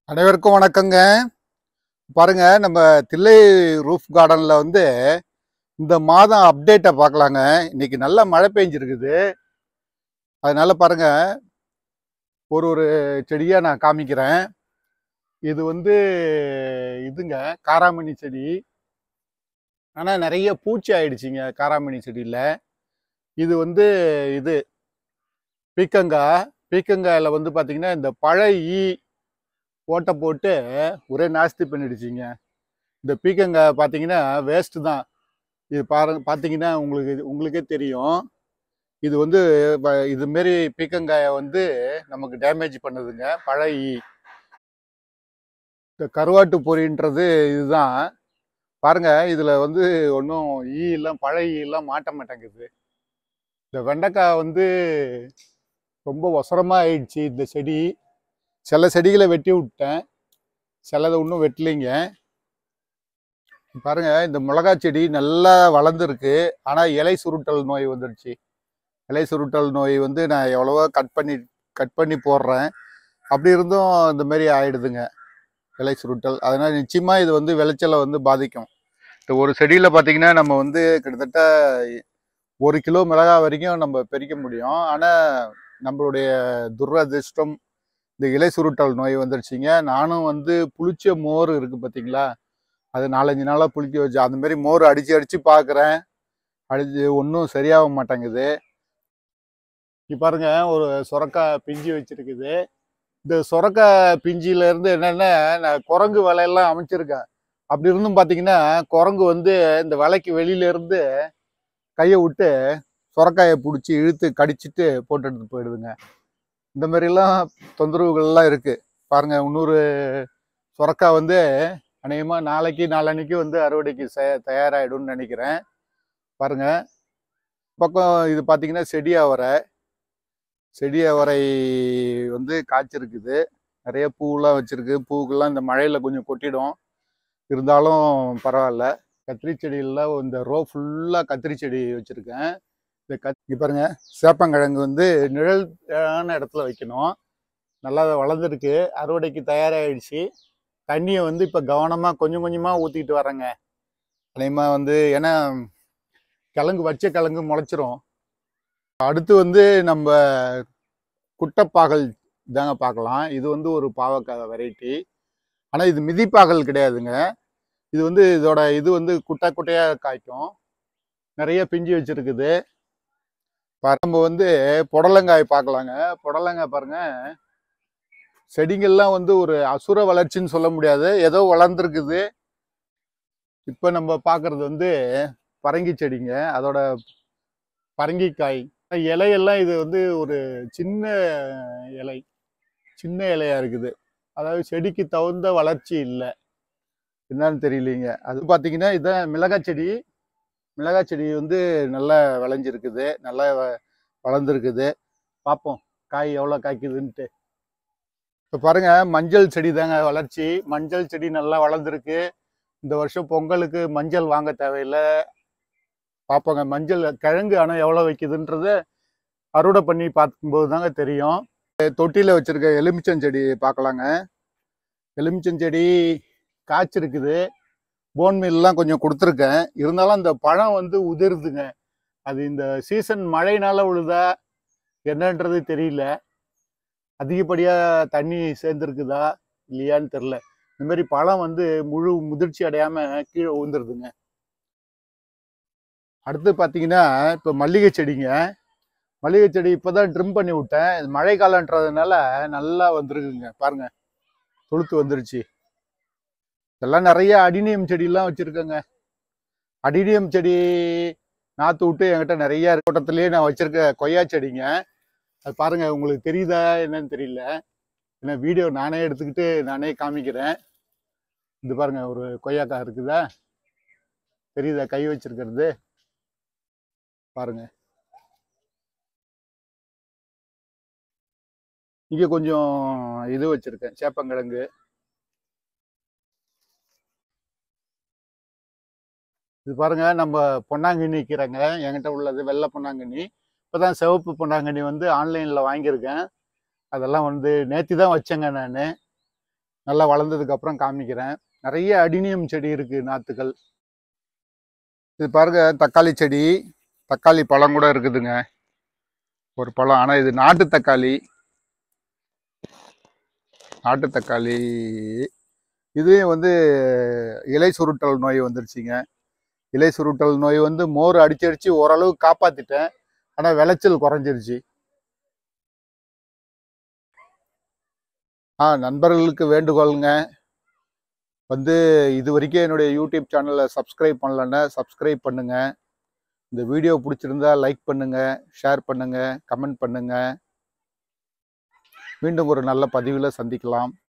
அனைவருக்கும் வணக்கங்க பாருங்க நம்ம தில்லை ரூஃப் கார்டன்ல வந்து இந்த மாதம் அப்டேட்டை பார்க்கலாங்க இன்னைக்கு நல்ல மழை பெஞ்சிருக்குது அதனால பாருங்க ஒரு ஒரு செடியா நான் காமிக்கிறேன் இது வந்து இதுங்க காராமணி செடி ஆனால் நிறைய பூச்சி ஆயிடுச்சுங்க காராமணி செடியில் இது வந்து இது பீக்கங்காய் பீக்கங்காயில் வந்து பார்த்தீங்கன்னா இந்த பழ ஈ ஓட்டை போட்டு ஒரே நாஸ்தி பண்ணிடுச்சிங்க இந்த பீக்கங்காய் பார்த்தீங்கன்னா வேஸ்ட்டு தான் இது பாருங்க பார்த்தீங்கன்னா உங்களுக்கு இது- உங்களுக்கே தெரியும் இது வந்து வ- இது மாரி பீக்கங்காயை வந்து நமக்கு டேமேஜ் பண்ணுதுங்க பழ ஈ இந்த கருவாட்டு பொரின்றது இதுதான் பாருங்க இதுல வந்து ஒன்றும் ஈ எல்லாம் பழ ஈ எல்லாம் மாட்ட மாட்டேங்குது இந்த வெண்டைக்காய் வந்து ரொம்ப ஒசரமா ஆயிடுச்சு இந்த செடி சில செடிகளை வெட்டி விட்டேன் சிலதை இன்னும் வெட்டலைங்க பாருங்க இந்த மிளகாய் செடி நல்லா வளர்ந்துருக்கு ஆனால் இலை சுருட்டல் நோய் வந்துடுச்சு இலை சுருட்டல் நோய் வந்து நான் எவ்வளவோ கட் பண்ணி கட் பண்ணி போடுறேன் அப்படி இருந்தும் இந்த மாதிரி ஆயிடுதுங்க இலை சுருட்டல் அதனால நிச்சயமாக இது வந்து விளைச்சலை வந்து பாதிக்கும் இந்த ஒரு செடியில் பார்த்தீங்கன்னா நம்ம வந்து கிட்டத்தட்ட ஒரு கிலோ மிளகாய் வரைக்கும் நம்ம பறிக்க முடியும் ஆனால் நம்மளுடைய துரதிர்ஷ்டம் இந்த இலை சுருட்டல் நோய் வந்துருச்சுங்க நானும் வந்து புளிச்ச மோர் இருக்கு பார்த்தீங்களா அது நாலஞ்சு நாளாக புளிக்க வச்சு அந்த மாதிரி மோர் அடிச்சு அடிச்சு பார்க்குறேன் அடிச்சு ஒன்றும் சரியாக மாட்டேங்குது இங்க பாருங்க ஒரு சுரக்காய் பிஞ்சு வச்சிருக்குது இந்த சுரக்காய் பிஞ்சில இருந்து என்னன்னா நான் குரங்கு வலையெல்லாம் அமைச்சிருக்கேன் அப்படி இருந்தும் பார்த்தீங்கன்னா குரங்கு வந்து இந்த வலைக்கு வெளியில இருந்து கையை விட்டு சுரக்காயை பிடிச்சி இழுத்து கடிச்சிட்டு போட்டு எடுத்து போயிடுதுங்க இந்த மாதிரிலாம் தொந்தரவுகள்லாம் இருக்கு பாருங்க இன்னொரு சுரக்கா வந்து அநேகமாக நாளைக்கு நாளன்னைக்கு வந்து அறுவடைக்கு செ- தயாராயிடும்னு நினைக்கிறேன் பாருங்க பக்கம் இது பார்த்தீங்கன்னா செடி அவரை செடி அவரை வந்து காய்ச்சிருக்குது நிறைய பூவெல்லாம் வச்சிருக்கு பூக்கெல்லாம் இந்த மழையில கொஞ்சம் கொட்டிடும் இருந்தாலும் பரவாயில்ல கத்திரி செடியெல்லாம் இந்த ரோ ஃபுல்லாக கத்திரி செடி வச்சிருக்கேன் இந்த கத் இங்க பாருங்க சேப்பங்கிழங்கு வந்து நிழலான இடத்துல வைக்கணும் நல்லா வளர்ந்துருக்கு அறுவடைக்கு தயாராகிடுச்சு தண்ணியை வந்து இப்போ கவனமாக கொஞ்சம் கொஞ்சமாக ஊற்றிக்கிட்டு வரேங்க அதேமா வந்து ஏன்னா கிழங்கு வச்ச கிழங்கு முளைச்சிரும் அடுத்து வந்து நம்ம குட்டைப்பாகல் தாங்க பார்க்கலாம் இது வந்து ஒரு பாவக்காய் வெரைட்டி ஆனால் இது மிதிப்பாகல் கிடையாதுங்க இது வந்து இதோட இது வந்து குட்டை குட்டையாக காய்க்கும் நிறைய பிஞ்சு வச்சிருக்குது பா- நம்ம வந்து புடலங்காய் பார்க்கலாங்க புடலங்காய் பாருங்க செடிங்கள்லாம் வந்து ஒரு அசுர வளர்ச்சின்னு சொல்ல முடியாது ஏதோ வளர்ந்துருக்குது இப்போ நம்ம பார்க்கறது வந்து பரங்கி செடிங்க அதோட பரங்கிக்காய் இலையெல்லாம் இது வந்து ஒரு சின்ன இலை சின்ன இலையா இருக்குது அதாவது செடிக்கு தகுந்த வளர்ச்சி இல்லை என்னன்னு தெரியலீங்க அது பார்த்தீங்கன்னா இதான் மிளகாய் செடி மிளகாய் செடி வந்து நல்லா விளைஞ்சிருக்குது நல்லா வ- வளர்ந்துருக்குது பார்ப்போம் காய் எவ்வளோ காய்க்குதுன்ட்டு இப்போ பாருங்க மஞ்சள் செடி தாங்க வளர்ச்சி மஞ்சள் செடி நல்லா வளர்ந்துருக்கு இந்த வருஷம் பொங்கலுக்கு மஞ்சள் வாங்க தேவையில்லை பார்ப்போங்க மஞ்சள் கிழங்கு ஆனால் எவ்வளோ வைக்குதுன்றத அறுவடை பண்ணி பார்க்கும்போது தாங்க தெரியும் தொட்டியில் வச்சிருக்க எலுமிச்சஞ்செடி பார்க்கலாங்க எலுமிச்சஞ்செடி காய்ச்சிருக்குது போன் மீல்லாம் கொஞ்சம் கொடுத்துருக்கேன் இருந்தாலும் அந்த பழம் வந்து உதிருதுங்க அது இந்த சீசன் மழைனால விழுதா என்னன்றது தெரியல அதிகப்படியாக தண்ணி சேர்ந்துருக்குதா இல்லையான்னு தெரில இந்த மாதிரி பழம் வந்து முழு முதிர்ச்சி அடையாமல் கீழே விழுந்துருதுங்க அடுத்து பார்த்தீங்கன்னா இப்போ மல்லிகை செடிங்க மல்லிகை செடி இப்போ தான் ட்ரிம் பண்ணி விட்டேன் இது மழை காலன்றதுனால நல்லா வந்திருக்குங்க பாருங்க துளுத்து வந்துருச்சு இதெல்லாம் நிறைய அடினியம் செடியெல்லாம் வச்சுருக்கேங்க அடினியம் செடி நாற்று விட்டு என்கிட்ட நிறைய இருக்கு. தோட்டத்திலேயே நான் வச்சிருக்க கொய்யா செடிங்க அது பாருங்க உங்களுக்கு தெரியுதா என்னன்னு தெரியல ஏன்னா வீடியோ நானே எடுத்துக்கிட்டு நானே காமிக்கிறேன் இது பாருங்க ஒரு கொய்யாக்காய் இருக்குதா தெரியுதா கை வச்சிருக்கிறது பாருங்க இங்க கொஞ்சம் இது வச்சிருக்கேன் சேப்பங்கிழங்கு இது பாருங்க நம்ம பொன்னாங்கண்ணி கீரைங்க என்கிட்ட உள்ளது வெள்ளை பொன்னாங்கண்ணி இப்போதான் சிவப்பு பொன்னாங்கண்ணி வந்து ஆன்லைனில் வாங்கியிருக்கேன் அதெல்லாம் வந்து நேற்று தான் வச்சேங்க நான் நல்லா வளர்ந்ததுக்கு அப்புறம் காமிக்கிறேன் நிறைய அடினியம் செடி இருக்கு நாத்துக்கள் இது பாருங்க தக்காளி செடி தக்காளி பழம் கூட இருக்குதுங்க ஒரு பழம் ஆனால் இது நாட்டு தக்காளி நாட்டு தக்காளி இதுவே வந்து இலை சுருட்டல் நோய் வந்துருச்சுங்க இலை சுருட்டல் நோய் வந்து மோர் அடிச்சு அடிச்சு ஓரளவு காப்பாத்திட்டேன் ஆனால் விளைச்சல் குறைஞ்சிருச்சு ஆ நண்பர்களுக்கு வேண்டுகோளுங்க வந்து இது வரைக்கும் என்னுடைய யூடியூப் சேனலை சப்ஸ்கிரைப் பண்ணலன்னா சப்ஸ்கிரைப் பண்ணுங்க இந்த வீடியோ பிடிச்சிருந்தா லைக் பண்ணுங்க ஷேர் பண்ணுங்க கமெண்ட் பண்ணுங்க மீண்டும் ஒரு நல்ல பதிவில் சந்திக்கலாம்